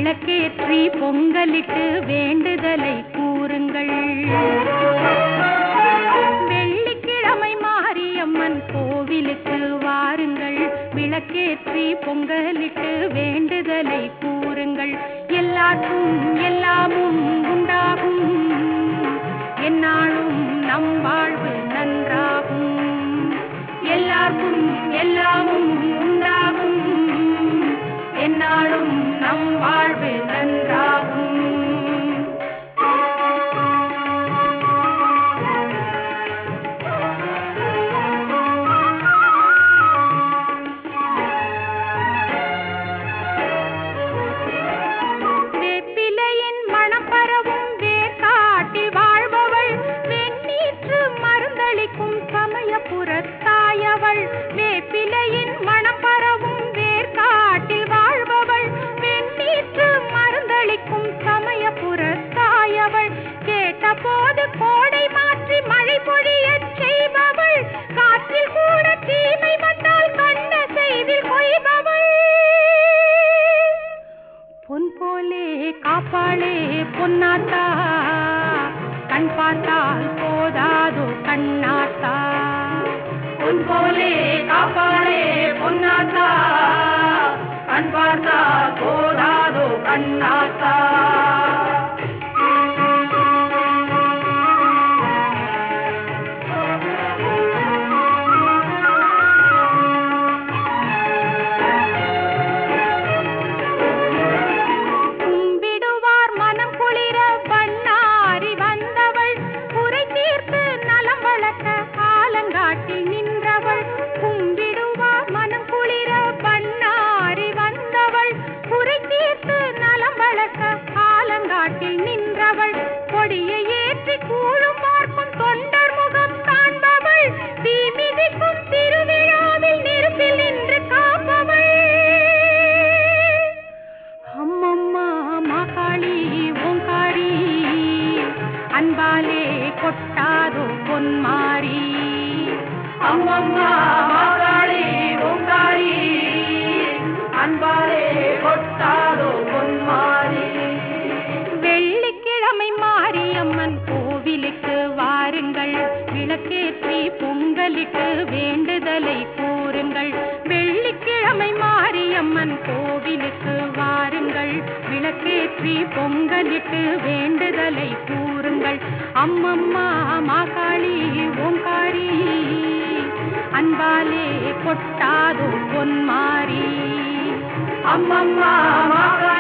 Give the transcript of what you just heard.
விளக்கேற்றி பொங்கலிட்டு வேண்டுதலை கூறுங்கள் வெள்ளிக்கிழமை மாரியம்மன் கோவிலுக்கு வாருங்கள் விளக்கேற்றி பொங்கலிட்டு வேண்டுதலை கூறுங்கள் எல்லாருக்கும் எல்லாமும் உண்டாகும் என்னாலும் நம் வாழ்வு நன்றாகும் எல்லாருக்கும் எல்லாமும் உண்டாகும் என்னாலும் நம் வாழ்வு நன்றாகும் வேப்பிலையின் மணம் பரவும் வேர்காட்டில் வாழ்பவள் வெண்ணீற்று மருந்தளிக்கும் சமயபுரத்தாயவள் வேப்பிலையின் மணம் பரவும் வேர்காட்டில் வாழ்பவள் வெண்ணீற்று மருந்தளிக்கும் சமயபுரத்தாயவள் கேட்டபோது கோடை மாற்றி மழை பொழியச் செய்பவள் காற்றில் கூட தீமை வந்தால் கண்ட செய்தில் கொய்பவள் பொன் போலே காப்பாளே பொன்னாத்தா கண் பார்த்தால் போதாதோ கண்ணாத்தா பொன் போலே காப்பாளே பொன்னாத்தா கண் பார்த்தால் போதாதோ கண்ணாத்தா கும்பிடுவார் மனம் குளிர பண்ணாரி வந்தவள் குறை தீர்த்து நலம் வளர்க்க காலங்காட்டில் நின்றவள் கும்பிடுவார் மனம் குளிர பண்ணாரி வந்தவள் குறை தீர்த்து நலம் வளர்க்க காலங்காட்டில் நின்றவள் கொடியை ஏற்றி கூழும் பார்க்கும் தொண்டர் முகம் காண்பவள் தீ மிதிக்கும் திருவிழாவில் நெருப்பில் நின்று காப்பவள் அம்மம்மா மகாளி ஓங்காரி அன்பாலே கொட்டாதோ பொன்மாரி அம்மம்மா மகாளி ஓங்காரி அன்பாலே கொட்டாதோ பொன்மாரி வெள்ளிக்கிழமை மாரியம்மன் கோவிலுக்கு வாருங்கள் விளக்கேற்றி பொங்கலிட்டு வேண்டுதலை கூறுங்கள் வெள்ளிக்கிழமை மாரியம்மன் கோவிலுக்கு வாருங்கள் விளக்கேற்றி பொங்கலிட்டு வேண்டுதலை கூறுங்கள் அம்மம்மா மாகாளி ஓங்காரி அன்பாலே கொட்டாதோ பொன்மாரி அம்மம்மா மாகாளி